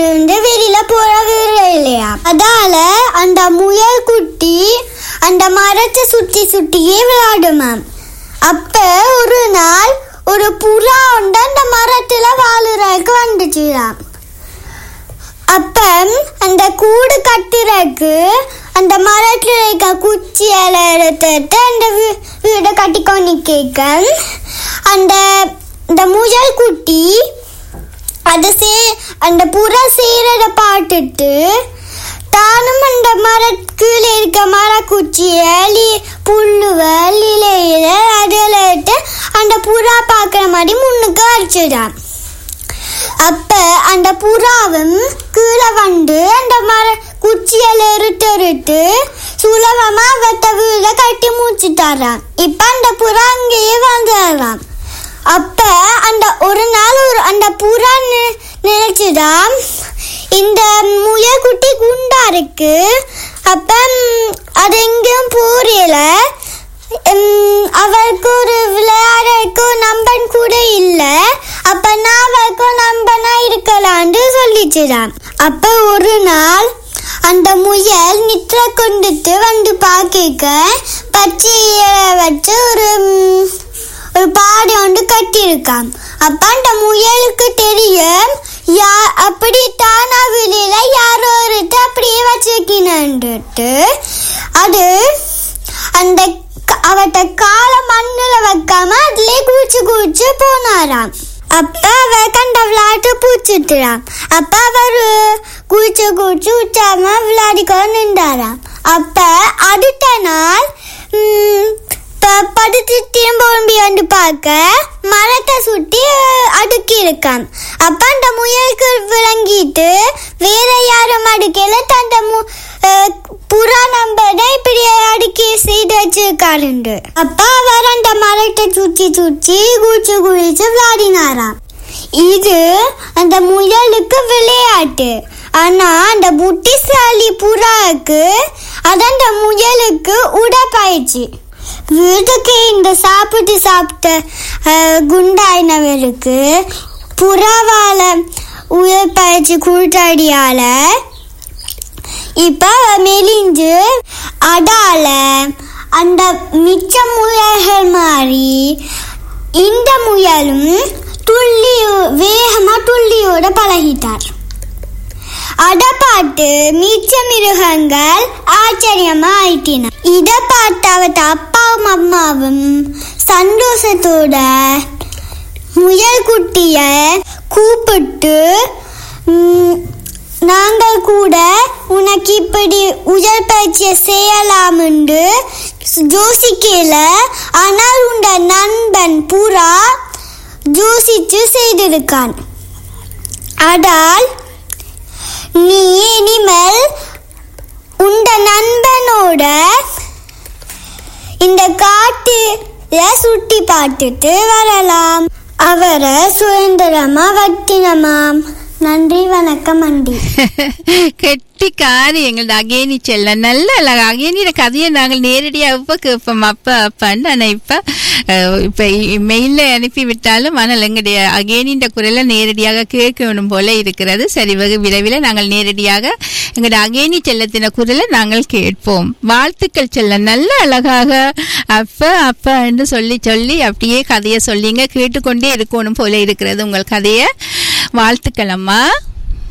இருந்து வெளியில போறவே இல்லையா அதால அந்த முயல் குட்டி அந்த மரத்தை சுத்தி சுத்தியே விளையாடுமாம் அப்ப ஒரு நாள் ஒரு புறா உண்டு அந்த மரத்துல வாழுறதுக்கு வந்துச்சுதாம் அப்ப அந்த கூடு கட்டுறதுக்கு அந்த மரத்துல இருக்க குச்சி இலை எடுத்துட்டு அந்த வீ- வீடை கட்டிக்கொண்டு கேட்க அந்த அந்த முயல் குட்டி அது சே அந்த புறா செய்யறத பார்த்துட்டு தானும் அந்த மரக்குள்ள இருக்க மரக்குச்சிய லி புல்லுவ இலையில அதில் இட்டு அந்த புறா பார்க்குற மாதிரி முன்னுக்கு வச்சுடான் அப்ப அந்த புறாவும் கீழே வந்து அந்த மர குச்சியில இருட்டு இருட்டு சுலபமா வெத்த வீட கட்டி மூச்சுட்டாராம் இப்ப அந்த புறா அங்கேயே வந்துடுறான் அப்ப அந்த ஒரு நாள் ஒரு அந்த புறா நி- நினைச்சுதான் இந்த முயல் குட்டி குண்டா இருக்கு அப்ப ம், அது எங்கேயும் போறல உம், அவருக்கு ஒரு விளையாடுறதுக்கு ஒரு நம்பன் கூட இல்ல அப்ப நான் அவருக்கு ஒரு நம்பனா இருக்கலான்னு சொல்லிச்சுதான் அப்ப ஒரு நாள் அந்த முயல் நிற்ற கொண்டுட்டு வந்து பாக்க பச்சை இலை வச்சு ஒரு உம், ஒரு பாடி ஒன்று கட்டியிருக்கான் அப்ப அந்த முயலுக்கு தெரியும் யா அப்படி தானா வெளியில யாரோ ஒருத்தர் அப்படியே வச்சிருக்கினு அது அந்த க- அவட்ட காலை மண்ணுல வைக்காம அதுலயே குளிச்சு குளிச்சு போனாராம் அப்ப அவ கண்ட விளையாட்டு பூச்சிட்டுறான் அப்ப அவர் குளிச்சு குளிச்சு விட்டாம விளையாடிக்கொண்டு நின்றாராம் அப்ப அடுத்த நாள் ம், ப- படுத்து திரும்பி வந்து பார்க்க மரத்தை சுட்டி அடுக்கி இருக்கான் அப்ப அந்த முயலுக்கு விளங்கிட்டு வேற யாரும் அடுக்கல தந்த மு- அஹ், புறா நம்பரை இப்படி அடுக்கி செய்து வச்சிருக்காருண்டு அப்ப அவர் அந்த மரத்தை சுற்றி சுற்றி குளிச்சு குளிச்சு விளையாடினாராம் இது அந்த முயலுக்கு விளையாட்டு ஆனா அந்த புத்திசாலி புறாவுக்கு அது அந்த முயலுக்கு உடற்பயிற்சி வீட்டுக்கு இந்த சாப்பிட்டு சாப்பிட்ட அஹ், குண்டாயினவருக்கு புறாவால உடற்பயிற்சி கூட்டாடியால இப்ப மெலிஞ்சு அடால அந்த மிச்ச முயல்கள் மாதிரி இந்த முயலும் துள்ளி வேகமா துள்ளியோட பழகிட்டார் அத பார்த்து மிச்ச மிருகங்கள் ஆச்சரியமா ஆயிட்டின இத பார்த்து அவத்த அப்பாவும் அம்மாவும் சந்தோஷத்தோட முயல் குட்டிய கூப்பிட்டு ம், நாங்கள் கூட உனக்கு இப்படி உயர் பயிற்சியை செய்யலாம் என்று ஜோசிக்கல ஆனால் உண்ட நண்பன் புறா ஜோசிச்சு செய்திருக்கான் அதால் நீ இனிமேல் உண்ட நண்பனோட இந்த காட்டுல சுட்டி பார்த்துட்டு வரலாம் அவரை சுதந்திரமா வட்டினமாம் நன்றி வணக்கம் அண்டி கெட்டிக்காரி எங்களோட அகேனி செல்ல நல்ல அழகா அகேனியோட கதையை நாங்கள் நேரடியாக இப்ப கேட்போம் அப்ப அப்பான்னு ஆனா இப்ப அஹ், இப்ப மெயில அனுப்பி விட்டாலும் ஆனால் எங்களுடைய அகேனின்ற குரலை நேரடியாக கேட்கணும் போல இருக்கிறது சரி வெகு விரைவில் நாங்கள் நேரடியாக எங்களுடைய அகேனி செல்லத்தின குரலை நாங்கள் கேட்போம் வாழ்த்துக்கள் செல்ல நல்ல அழகாக அப்ப அப்பா என்று சொல்லி சொல்லி அப்படியே கதையை சொல்லிங்க கேட்டுக்கொண்டே இருக்கணும் போல இருக்கிறது உங்கள் கதையை வாழ்த்துக்கள் அம்மா